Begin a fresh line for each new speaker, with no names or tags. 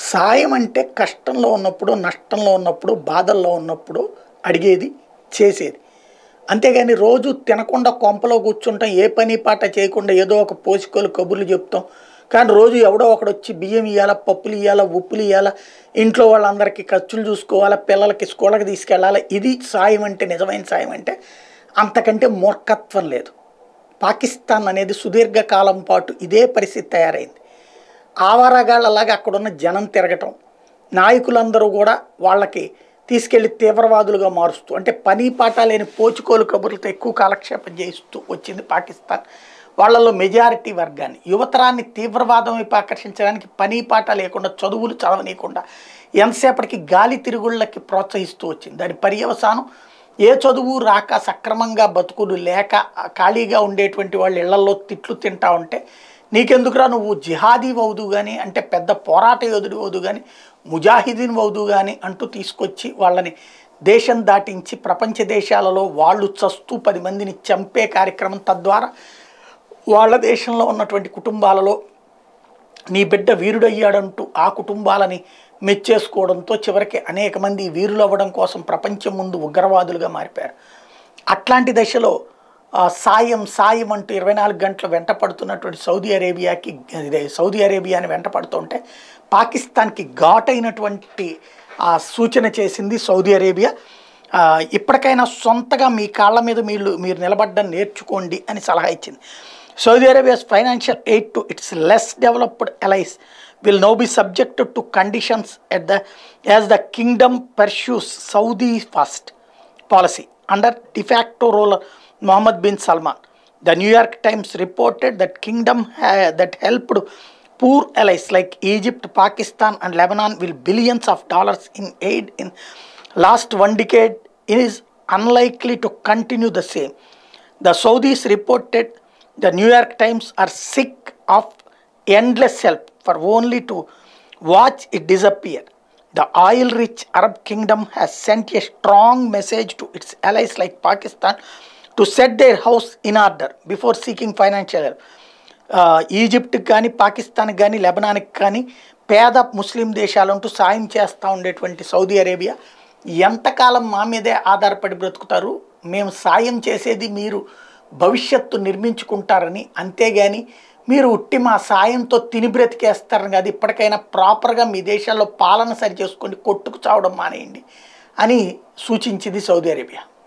సాయం అంటే కష్టంలో ఉన్నప్పుడు నష్టంలో ఉన్నప్పుడు బాధల్లో ఉన్నప్పుడు అడిగేది చేసేది అంతేగాని రోజు తినకుండా కొంపలో కూర్చుంటాం ఏ పని పాట చేయకుండా ఏదో ఒక పోషకాలు కబుర్లు చెప్తాం కానీ రోజు ఎవడో ఒకడు వచ్చి బియ్యం ఇవ్వాలా పప్పులు ఇవ్వాలా ఉప్పులు ఇవ్వాలా ఇంట్లో వాళ్ళందరికీ ఖర్చులు చూసుకోవాలా పిల్లలకి స్కూళ్ళకి తీసుకెళ్ళాలా ఇది సాయం అంటే నిజమైన సాయం అంటే అంతకంటే మూర్ఖత్వం లేదు పాకిస్తాన్ అనేది సుదీర్ఘకాలం పాటు ఇదే పరిస్థితి తయారైంది ఆవారగాళ్ళలాగా అక్కడున్న జనం తిరగటం నాయకులందరూ కూడా వాళ్ళకి తీసుకెళ్లి తీవ్రవాదులుగా మారుస్తూ అంటే పని పాట లేని పోచుకోలు కబుర్లతో ఎక్కువ కాలక్షేపం చేస్తూ వచ్చింది పాకిస్తాన్ వాళ్ళలో మెజారిటీ వర్గాన్ని యువతరాన్ని తీవ్రవాదం వైపు ఆకర్షించడానికి పని పాట లేకుండా చదువులు చదవనీయకుండా ఎంతసేపటికి గాలి తిరుగుళ్ళకి ప్రోత్సహిస్తూ వచ్చింది దాని పర్యవసానం ఏ చదువు రాక సక్రమంగా బతుకులు లేక ఖాళీగా ఉండేటువంటి వాళ్ళు ఇళ్లలో తిట్లు తింటా ఉంటే నీకెందుకురా నువ్వు జిహాదీ అవుదు కానీ అంటే పెద్ద పోరాట యోధుడు అవుదు కానీ ముజాహిదీన్ అవుదు కానీ అంటూ తీసుకొచ్చి వాళ్ళని దేశం దాటించి ప్రపంచ దేశాలలో వాళ్ళు చస్తూ పది మందిని చంపే కార్యక్రమం తద్వారా వాళ్ళ దేశంలో ఉన్నటువంటి కుటుంబాలలో నీ బిడ్డ వీరుడయ్యాడంటూ ఆ కుటుంబాలని మెచ్చేసుకోవడంతో చివరికి అనేక మంది వీరులు అవ్వడం కోసం ప్రపంచం ముందు ఉగ్రవాదులుగా మారిపోయారు అట్లాంటి దశలో ఆ, సాయం సాయం అంటూ ఇరవై నాలుగు గంటలు వెంట పడుతున్నటువంటి సౌదీ అరేబియాకి ఇదే సౌదీ అరేబియాని వెంట పడుతుంటే పాకిస్తాన్కి ఘాటైనటువంటి ఆ సూచన చేసింది సౌదీ అరేబియా ఆ, ఇప్పటికైనా సొంతగా మీ కాళ్ళ మీద మీరు మీరు నిలబడ్డం నేర్చుకోండి అని సలహా ఇచ్చింది Saudi Arabia's financial aid to its less developed allies will now be subjected to conditions at the as the kingdom pursues Saudi first policy under de facto ruler Mohammed bin Salman. The New York Times reported that kingdom ha- that helped poor allies like Egypt, Pakistan, and Lebanon will billions of dollars in aid in last one decade is unlikely to continue the same. The Saudis reported the New York Times are sick of endless help for only to watch it disappear. The oil rich Arab kingdom has sent a strong message to its allies like Pakistan to set their house in order before seeking financial help. ఆ, ఈజిప్ట్కి కానీ పాకిస్తాన్కి కానీ లెబనాన్కి కానీ పేద ముస్లిం దేశాలంటూ సాయం చేస్తూ ఉండేటువంటి Saudi Arabia ఎంతకాలం మా మీదే ఆధారపడి బ్రతుకుతారు మేము సాయం చేసేది మీరు భవిష్యత్తు నిర్మించుకుంటారని అంతేగాని మీరు ఉట్టి మా సాయంతో తిని బ్రతికేస్తారని కాదు ఇప్పటికైనా ప్రాపర్గా మీ దేశాల్లో పాలన సరి చేసుకొని కొట్టుకు చావడం మానేయండి అని సూచించింది సౌదీ అరేబియా